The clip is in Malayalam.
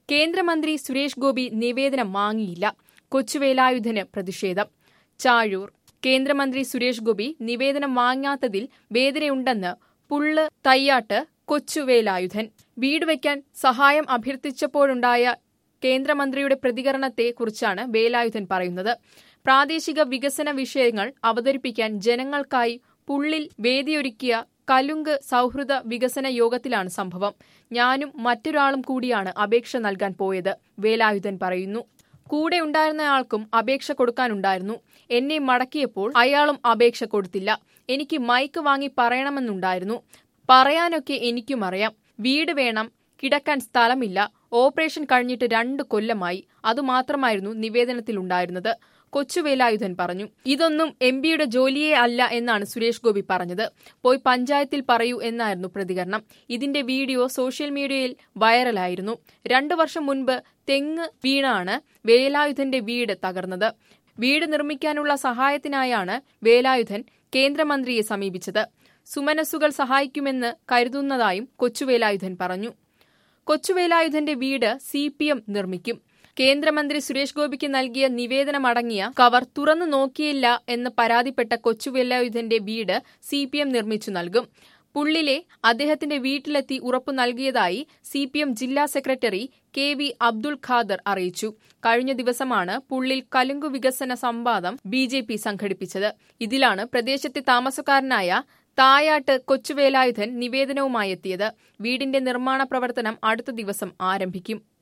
കേന്ദ്രമന്ത്രി സുരേഷ് ഗോപി നിവേദനം വാങ്ങിയില്ല കൊച്ചുവേലായുധന് പ്രതിഷേധം ചാഴൂർ കേന്ദ്രമന്ത്രി സുരേഷ് ഗോപി നിവേദനം വാങ്ങാത്തതിൽ വേദനയുണ്ടെന്ന് പുള്ള് തയ്യാട്ട് കൊച്ചുവേലായുധൻ വീട് വയ്ക്കാൻ സഹായം അഭ്യർത്ഥിച്ചപ്പോഴുണ്ടായ കേന്ദ്രമന്ത്രിയുടെ പ്രതികരണത്തെ കുറിച്ചാണ് വേലായുധൻ പറയുന്നത് പ്രാദേശിക വികസന വിഷയങ്ങൾ അവതരിപ്പിക്കാൻ ജനങ്ങൾക്കായി പുള്ളിൽ വേദിയൊരുക്കിയ കലുങ്ക് സൗഹൃദ വികസന യോഗത്തിലാണ് സംഭവം ഞാനും മറ്റൊരാളും കൂടിയാണ് അപേക്ഷ നൽകാൻ പോയത് വേലായുധൻ പറയുന്നു കൂടെ ഉണ്ടായിരുന്നയാൾക്കും അപേക്ഷ കൊടുക്കാനുണ്ടായിരുന്നു എന്നെ മടക്കിയപ്പോൾ അയാളും അപേക്ഷ കൊടുത്തില്ല എനിക്ക് മൈക്ക് വാങ്ങി പറയണമെന്നുണ്ടായിരുന്നു പറയാനൊക്കെ എനിക്കും അറിയാം വീട് വേണം കിടക്കാൻ സ്ഥലമില്ല ഓപ്പറേഷൻ കഴിഞ്ഞിട്ട് രണ്ട് കൊല്ലമായി അതുമാത്രമായിരുന്നു നിവേദനത്തിലുണ്ടായിരുന്നത് കൊച്ചുവേലായുധൻ പറഞ്ഞു ഇതൊന്നും എം പിയുടെ ജോലിയേ അല്ല എന്നാണ് സുരേഷ് ഗോപി പറഞ്ഞത് പോയി പഞ്ചായത്തിൽ പറയൂ എന്നായിരുന്നു പ്രതികരണം ഇതിന്റെ വീഡിയോ സോഷ്യൽ മീഡിയയിൽ വൈറലായിരുന്നു രണ്ടു വർഷം മുൻപ് തെങ്ങ് വീണാണ് വേലായുധന്റെ വീട് തകർന്നത് വീട് നിർമ്മിക്കാനുള്ള സഹായത്തിനായാണ് വേലായുധൻ കേന്ദ്രമന്ത്രിയെ സമീപിച്ചത് സുമനസ്സുകൾ സഹായിക്കുമെന്ന് കരുതുന്നതായും കൊച്ചുവേലായുധൻ പറഞ്ഞു കൊച്ചുവേലായുധന്റെ വീട് സി പി എം നിർമ്മിക്കും കേന്ദ്രമന്ത്രി സുരേഷ് ഗോപിക്ക് നൽകിയ നിവേദനമടങ്ങിയ കവർ തുറന്നു നോക്കിയില്ല എന്ന് പരാതിപ്പെട്ട കൊച്ചുവേലായുധന്റെ വീട് സി പി എം നിർമ്മിച്ചു നൽകും പുള്ളിലെ അദ്ദേഹത്തിന്റെ വീട്ടിലെത്തി ഉറപ്പു നൽകിയതായി സി പി എം ജില്ലാ സെക്രട്ടറി കെ വി അബ്ദുൾ ഖാദർ അറിയിച്ചു കഴിഞ്ഞ ദിവസമാണ് പുള്ളിൽ കലുങ്കു വികസന സംവാദം ബി ജെ പി സംഘടിപ്പിച്ചത് ഇതിലാണ് പ്രദേശത്തെ താമസക്കാരനായ തായാട്ട് കൊച്ചുവേലായുധൻ നിവേദനവുമായി എത്തിയത് വീടിന്റെ നിർമ്മാണ പ്രവർത്തനം അടുത്ത ദിവസം ആരംഭിക്കും